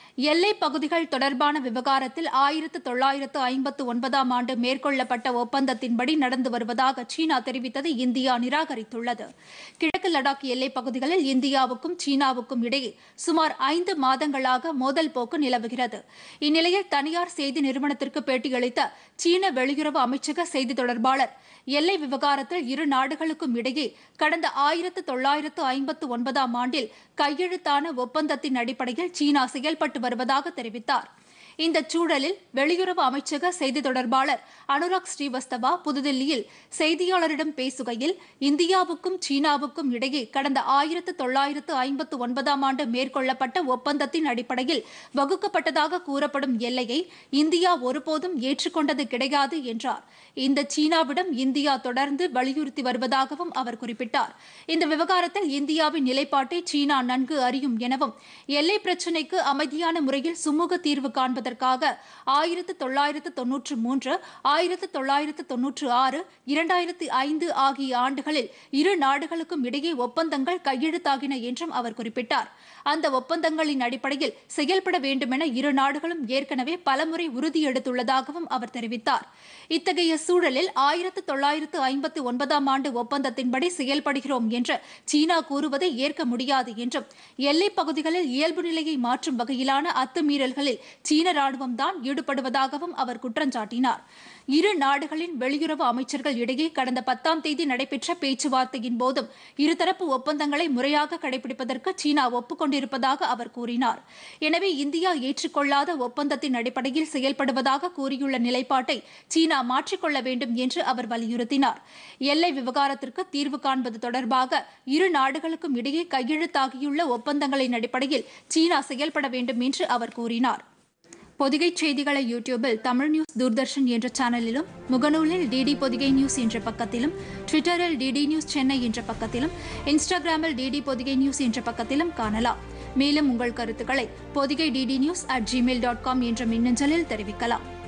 எல்லைப் பகுதிகள் தொடர்பான விவகாரத்தில் ஆயிரத்து தொள்ளாயிரத்து ஐம்பத்து ஒன்பதாம் ஆண்டு மேற்கொள்ளப்பட்ட ஒப்பந்தத்தின்படி நடந்து வருவதாக சீனா தெரிவித்ததை இந்தியா நிராகரித்துள்ளது கிழக்கு லடாக் எல்லைப் பகுதிகளில் இந்தியாவுக்கும் சீனாவுக்கும் இடையே சுமார் ஐந்து மாதங்களாக மோதல் போக்கு நிலவுகிறது இந்நிலையில் தனியார் செய்தி நிறுவனத்திற்கு பேட்டியளித்த சீன வெளியுறவு அமைச்சக செய்தி தொடர்பாளர் எல்லை விவகாரத்தில் இரு நாடுகளுக்கும் இடையே கடந்த ஆயிரத்து தொள்ளாயிரத்து ஐம்பத்து ஒன்பதாம் ஆண்டில் கையெழுத்தான ஒப்பந்தத்தின் அடிப்படையில் சீனா செயல்பட்டு வருவதாக தெரிவித்தார் இந்த சூழலில் வெளியுறவு அமைச்சக செய்தி தொடர்பாளர் அனுராக் ஸ்ரீவஸ்தவா புதுதில்லியில் செய்தியாளரிடம் பேசுகையில் இந்தியாவுக்கும் சீனாவுக்கும் இடையே கடந்த ஆயிரத்து தொள்ளாயிரத்து ஐம்பத்து ஒன்பதாம் ஆண்டு மேற்கொள்ளப்பட்ட ஒப்பந்தத்தின் அடிப்படையில் வகுக்கப்பட்டதாக கூறப்படும் எல்லையை இந்தியா ஒருபோதும் ஏற்றுக்கொண்டது கிடையாது என்றார் இந்த சீனாவிடம் இந்தியா தொடர்ந்து வலியுறுத்தி வருவதாகவும் அவர் குறிப்பிட்டார் இந்த விவகாரத்தில் இந்தியாவின் நிலைப்பாட்டை சீனா நன்கு அறியும் எனவும் எல்லை பிரச்சினைக்கு அமைதியான முறையில் சுமூக தீர்வு காண்பதற்காக ஆயிரத்து தொள்ளாயிரத்து தொன்னூற்று மூன்று ஆயிரத்து தொள்ளாயிரத்து தொன்னூற்று ஆறு இரண்டாயிரத்து ஐந்து ஆகிய ஆண்டுகளில் இரு நாடுகளுக்கும் இடையே ஒப்பந்தங்கள் கையெழுத்தாகின என்றும் அவர் குறிப்பிட்டார் அந்த ஒப்பந்தங்களின் அடிப்படையில் செயல்பட வேண்டுமென இரு நாடுகளும் ஏற்கனவே பலமுறை உறுதியெடுத்துள்ளதாகவும் அவர் தெரிவித்தார் இத்தகைய சூழலில் ஆயிரத்து தொள்ளாயிரத்து ஐம்பத்து ஒன்பதாம் ஆண்டு ஒப்பந்தத்தின்படி செயல்படுகிறோம் என்று சீனா கூறுவதை ஏற்க முடியாது என்றும் எல்லைப் பகுதிகளில் இயல்பு நிலையை மாற்றும் வகையிலான அத்துமீறல்களில் சீன ராணுவம்தான் ஈடுபடுவதாகவும் அவர் குற்றஞ்சாட்டினார் இரு நாடுகளின் வெளியுறவு அமைச்சர்கள் இடையே கடந்த பத்தாம் தேதி நடைபெற்ற பேச்சுவார்த்தையின் போதும் இருதரப்பு ஒப்பந்தங்களை முறையாக கடைபிடிப்பதற்கு சீனா ஒப்புக்கொண்டிருப்பதாக அவர் கூறினார் எனவே இந்தியா ஏற்றுக்கொள்ளாத ஒப்பந்தத்தின் அடிப்படையில் செயல்படுவதாக கூறியுள்ள நிலைப்பாட்டை சீனா மாற்றிக்கொள்ள வேண்டும் என்று அவர் வலியுறுத்தினார் எல்லை விவகாரத்திற்கு தீர்வு காண்பது தொடர்பாக இரு நாடுகளுக்கும் இடையே கையெழுத்தாகியுள்ள ஒப்பந்தங்களின் அடிப்படையில் சீனா செயல்பட வேண்டும் என்று அவர் கூறினார் பொதிகை செய்திகளை யூடியூபில் தமிழ் நியூஸ் தூர்தர்ஷன் என்ற சேனலிலும் முகநூலில் டிடி பொதிகை நியூஸ் என்ற பக்கத்திலும் ட்விட்டரில் டிடி நியூஸ் சென்னை என்ற பக்கத்திலும் இன்ஸ்டாகிராமில் டிடி பொதிகை நியூஸ் என்ற பக்கத்திலும் காணலாம் மேலும் உங்கள் கருத்துக்களை Podhigai DD news at Gmail dot com என்ற மின்னஞ்சலில் தெரிவிக்கலாம்